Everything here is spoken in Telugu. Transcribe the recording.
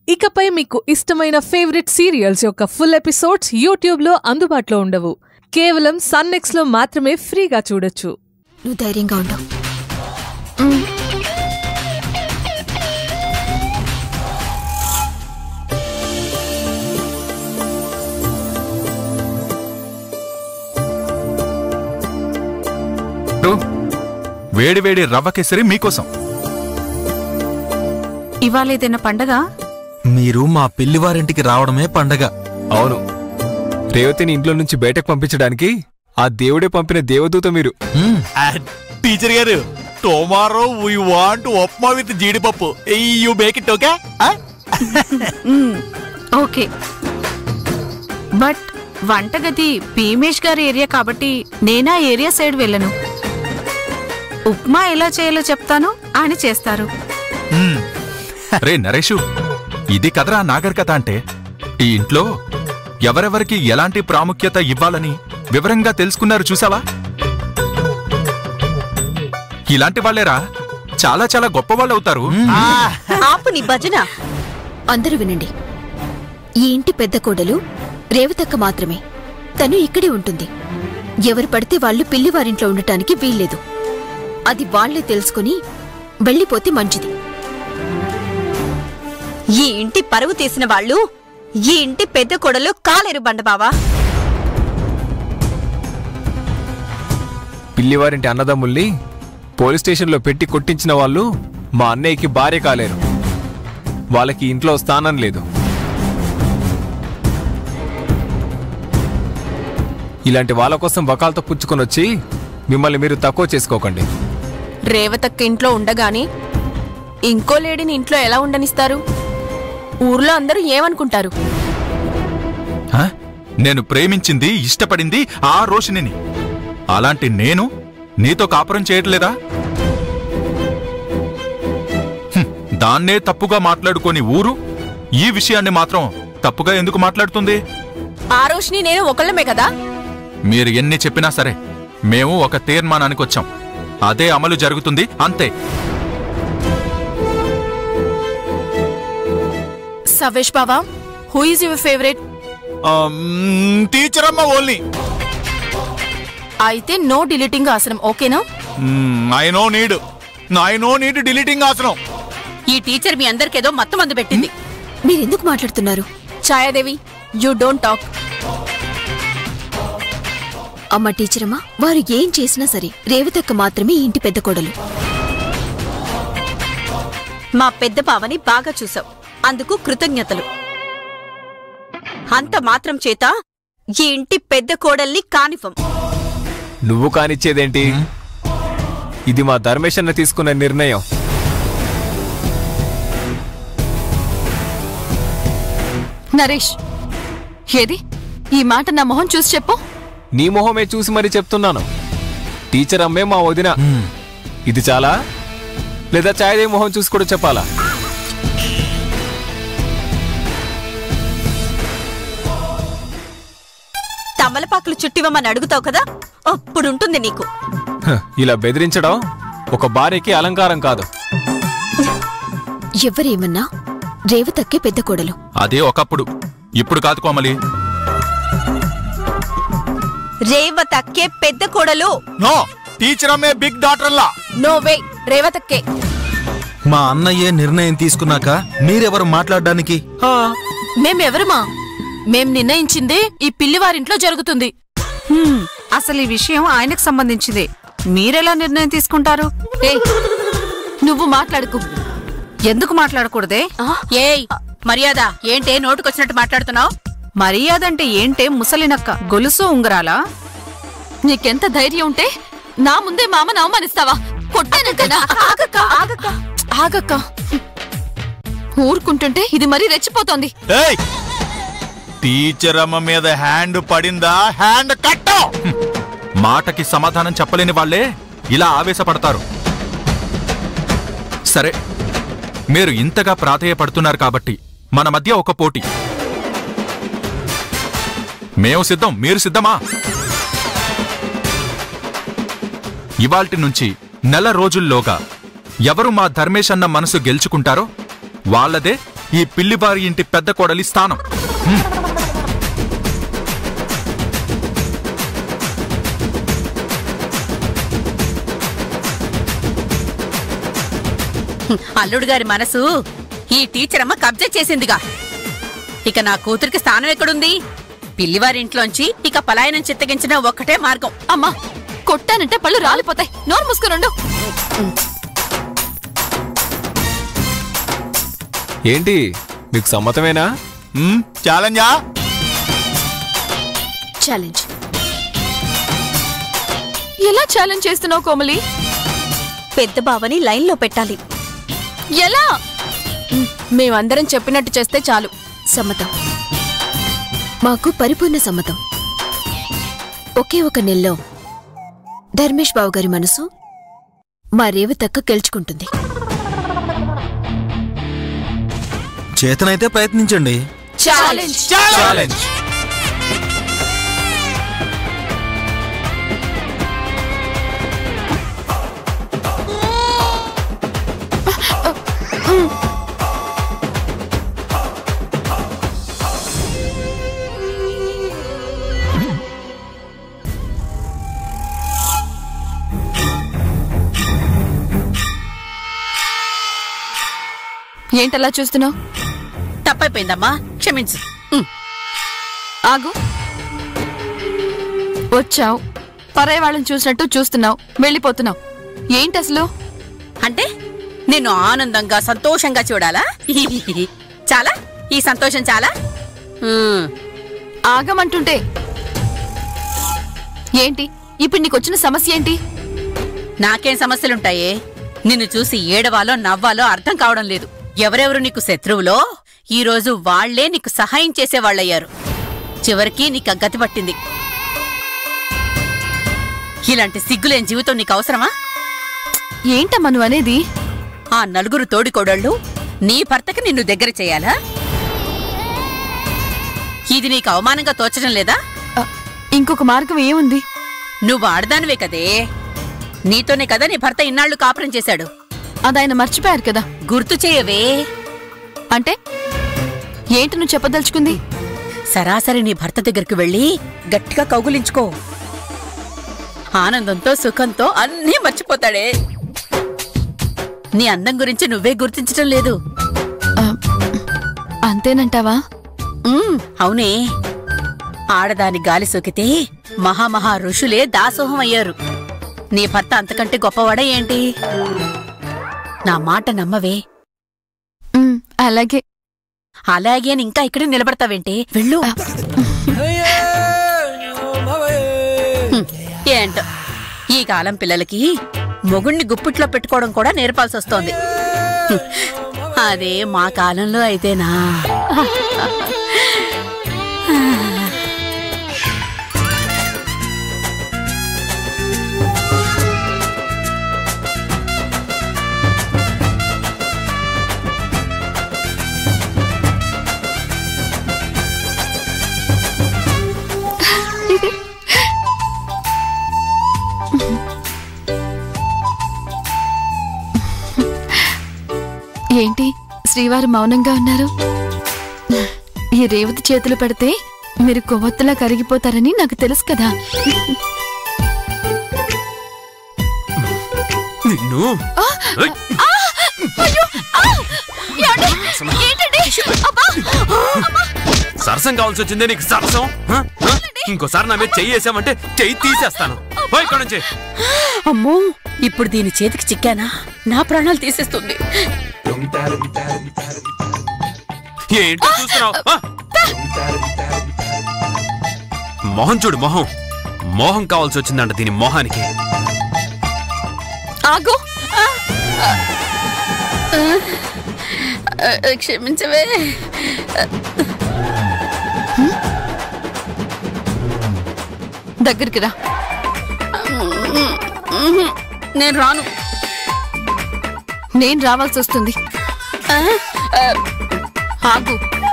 ఇకపై మీకు ఇష్టమైన ఫేవరెట్ సీరియల్స్ యొక్క ఫుల్ ఎపిసోడ్స్ యూట్యూబ్లో అందుబాటులో ఉండవు కేవలం సన్నెక్స్లో మాత్రమే ఫ్రీగా చూడొచ్చు నువ్వు ధైర్యంగా ఉండు వేడి వేడి రవ్వ కేసరి మీకోసం ఇవాళ ఏదైనా పండగ మీరు మా పెళ్లివారింటికి రావడమే పండగ అవును రేవతిని ఇంట్లో నుంచి బయటకు పంపించడానికి ఆ దేవుడే పంపిన దేవదూత మీరు టీచర్ గారు tomorrow we want upma with జీడిపప్పు you make it okay hmm, okay but వంటగది భీమేష్ గారి ఏరియా కాబట్టి నేనా ఏరియా సైడ్ వెళ్ళను ఉప్మా ఎలా చేయాలో చెప్తాను అని చేస్తారు రే నరేషు ఇది కదరా నాగరికత అంటే ఈ ఇంట్లో ఎవరెవరికి ఎలాంటి ప్రాముఖ్యత ఇవ్వాలని వివరంగా తెలుసుకున్నారు చూసావా ఇలాంటి వాళ్ళేరా చాలా చాలా గొప్ప వాళ్ళు అవుతారు ఆపు నీ భజన అందరూ వినండి ఈ ఇంటి పెద్ద కోడలు రేవతక్క మాత్రమే తను ఇక్కడే ఉంటుంది ఎవరు పడితే వాళ్ళు పిల్లివారింట్లో ఉండటానికి వీల్లేదు అది వాళ్లే తెలుసుకుని వెళ్ళిపోతే మంచిది ఈ ఇంటి పరువు తీసిన వాళ్ళు ఈ ఇంటి పెద్ద కొడలు కాలేరు బండబావా పిల్లివారింటి అన్నదమ్ముల్ని పోలీస్ స్టేషన్లో పెట్టి కొట్టించిన వాళ్ళు మా అన్నయ్యకి భార్య కాలేరు వాళ్ళకి ఇంట్లో స్థానం లేదు ఇలాంటి వాళ్ళ కోసం వకాలతో పుచ్చుకొని వచ్చి మిమ్మల్ని మీరు తక్కువ చేసుకోకండి రేవతక్క ఇంట్లో ఉండగాని ఇంకో లేడీని ఇంట్లో ఎలా ఉండనిస్తారు ఊర్లో అందరూ ఏమనుకుంటారు హ? నేను ప్రేమించింది ఇష్టపడింది ఆ రోషినిని అలాంటి నేను నీతో కాపురం చేయట్లేదా హ్మ్, దాన్నే తప్పుగా మాట్లాడుకొని ఊరు ఈ విషయాన్ని మాత్రం తప్పుగా ఎందుకు మాట్లాడుతుంది ఆ రోషిని నేను ఒకళ్ళమే కదా మీరు ఎన్ని చెప్పినా సరే మేము ఒక తీర్మానానికి వచ్చాం అదే అమలు జరుగుతుంది అంతే సవేష్ బావా who is your favourite teacher అమ్మ ఓన్లీ అయితే నో డిలీటింగ్ ఆసనం ఓకేనా I no need I no need deleting ఆసనం ఈ టీచర్ మీ అందరికేదో మత్తు మందు పెట్టింది మీరెందుకు మాట్లాడుతున్నారు ఛాయాదేవి యూ డోంట్ టాక్ అమ్మ టీచరమ్మా వారు ఏం చేసినా సరే రేవతక్క మాత్రమే ఈ ఇంటి పెద్ద కోడలు మా పెద్ద బావని బాగా చూసావు అందుకు కృతజ్ఞతలు అంత మాత్రం చేత ఈ ఇంటి పెద్ద కోడల్ని కానిఫం నువ్వు కానిచ్చేదేంటి ఇది మా ధర్మేశన్న తీసుకున్న నిర్ణయం నరేష్ ఏది ఈ మాట నా మొహం చూసి చెప్పు నీ మొహమే చూసి మరీ చెప్తున్నాను టీచర్ అమ్మే మా వదిన ఇది చాలా లేదా ఛాయదేవి మొహం చూసి కూడా చెప్పాలా తమలపాకులు చుట్టివమ్మని అడుగుతావు కదా అప్పుడుంటుంది నీకు హ, ఇలా బెదిరించడం ఒక భార్యకి అలంకారం కాదు ఎవరేమన్నా రేవతక్కే పెద్ద కోడలు అదే ఒకప్పుడు ఇప్పుడు కాదు కోమలి రేవతక్కే పెద్ద కోడలు నో టీచర్ అమ్మే బిగ్ డాక్టర్ లా నో వే రేవతక్కే మా అన్నయ్యే నిర్ణయం తీసుకున్నాక మీరెవరు మాట్లాడడానికి మేమెవరమా మేం నిర్ణయించింది ఈ పిల్లివారింట్లో జరుగుతుంది హ్మ్, అసలు ఈ విషయం ఆయనకు సంబంధించింది మీరెలా నిర్ణయం తీసుకుంటారు ఏయ్ నువ్వు మాట్లాడుకు ఎందుకు మాట్లాడకూడదే ఏయ్ మర్యాద ఏంటే నోటుకొచ్చినట్టు మాట్లాడుతున్నావు మర్యాద అంటే ఏంటే ముసలినక్క గొలుసు ఉంగరాలా నీకెంత ధైర్యం ఉంటే నా ముందే మామను అవమానిస్తావా కొట్టానంతేనా ఆగక్క ఆగక్క ఆగక్క ఊరుకుంటుంటే ఇది మరీ రెచ్చిపోతోంది ఏయ్ టీచర్ అమ్మ మీద హ్యాండ్ పడిందా హ్యాండ్ కట్టో మాటకి సమాధానం చెప్పలేని వాళ్ళే ఇలా ఆవేశపడతారు సరే మీరు ఇంతగా ప్రాధేయపడుతున్నారు కాబట్టి మన మధ్య ఒక పోటీ మేము సిద్ధం మీరు సిద్ధమా ఇవాల్టి నుంచి నెల రోజుల్లోగా ఎవరు మా ధర్మేష్ అన్న మనసు గెలుచుకుంటారో వాళ్ళదే ఈ పిల్లిబారి ఇంటి పెద్ద కోడలి స్థానం అల్లుడు గారి మనసు ఈ టీచర్ అమ్మ కబ్జా చేసిందిగా ఇక నా కూతురికి స్థానం ఎక్కడుంది పిల్లివారింట్లోంచి ఇక పలాయనం చిత్తగించిన ఒక్కటే మార్గం అమ్మా కొట్టానంటే పళ్ళు రాలిపోతాయి నోరు మూసుకురండు ఏంటి మీకు సమ్మతమేనా ఛాలెంజా ఛాలెంజ్ ఎలా ఛాలెంజ్ చేస్తున్నావు కోమలి పెద్ద బావని లైన్లో పెట్టాలి ఎలా మేమందరం చెప్పినట్టు చేస్తే చాలు సమ్మతం మాకు పరిపూర్ణ సమ్మతం ఒకే ఒక నెలలో ధర్మేష్ బాబు గారి మనసు మా రేవతక్క గెలుచుకుంటుంది చేతనైతే ప్రయత్నించండి ఛాలెంజ్ ఛాలెంజ్ ఏంటలా చూస్తున్నావు తప్పైపోయిందమ్మా క్షమించు ఉమ్. ఆగు వచ్చావు పరాయి వాళ్ళని చూసినట్టు చూస్తున్నావు వెళ్ళిపోతున్నావు ఏంటి అసలు అంటే నిన్ను ఆనందంగా సంతోషంగా చూడాలా చాలా ఈ సంతోషం చాలా ఉమ్. ఆగమంటుంటే ఏంటి ఇప్పుడు నీకు వచ్చిన సమస్య ఏంటి నాకేం సమస్యలుంటాయే నిన్ను చూసి ఏడవాలో నవ్వాలో అర్థం కావడం లేదు ఎవరెవరు నీకు శత్రువులో ఈ రోజు వాళ్లే నీకు సహాయం చేసేవాళ్ళయ్యారు చివరికి నీకు ఆ గతి పట్టింది ఇలాంటి సిగ్గులేని జీవితం నీకు అవసరమా ఏంటమ్మా నువ్వు అనేది ఆ నలుగురు తోడికోడళ్ళు నీ భర్తకి నిన్ను దగ్గర చేయాలా ఇది నీకు అవమానంగా తోచడం లేదా ఆ, ఇంకొక మార్గం ఏముంది నువ్వు ఆడదానివే కదే నీతోనే కదా నీ భర్త ఇన్నాళ్లు కాపురం చేశాడు అది ఆయన మర్చిపోయారు కదా గుర్తు చేయవే అంటే ఏంటి నువ్వు చెప్పదలుచుకుంది సరాసరి నీ భర్త దగ్గరికి వెళ్ళి గట్టిగా కౌగులించుకో ఆనందంతో సుఖంతో అన్నీ మర్చిపోతాడే నీ అందం గురించి నువ్వే గుర్తించటం లేదు ఆ, అంతేనంటావా ఉమ్, అవునే ఆడదాని గాలి సోకితే మహామహా ఋషులే దాసోహం అయ్యారు నీ భర్త అంతకంటే గొప్పవాడా ఏంటి నా మాట నమ్మవే ఉమ్, అలాగే అలాగే అని ఇంకా ఇక్కడే నిలబడతావేంటి వెళ్ళు హ్మ్, ఏంటో ఈ కాలం పిల్లలకి మొగుణ్ణి గుప్పిట్లో పెట్టుకోవడం కూడా నేర్పాల్సి వస్తోంది హ్మ్, అదే మా కాలంలో అయితేనా ఏంటి శ్రీవారు మౌనంగా ఉన్నారు ఈ రేవతి చేతులు పెడితే మీరు కొవ్వొత్తులా కరిగిపోతారని నాకు తెలుసు కదా నిన్ను ఏయ్! సరసం కావాల్సి వచ్చిందే నీకు సరసం హ? హ? ఇంకోసారి నా మీద చెయ్యి వేసామంటే చెయ్యి తీసేస్తాను పో ఇక్కడి నుంచి అమ్మో ఇప్పుడు దీని చేతికి చిక్కానా నా ప్రాణాలు తీసేస్తుంది ఏంటి చూస్తున్నావు హ? మొహం చూడు మొహం మోహం కావాల్సి వచ్చిందంట దీని మొహానికి ఆగు క్షమించవే దగ్గరికి రా నేను రాను నేను రావాల్సి వస్తుంది ఆగు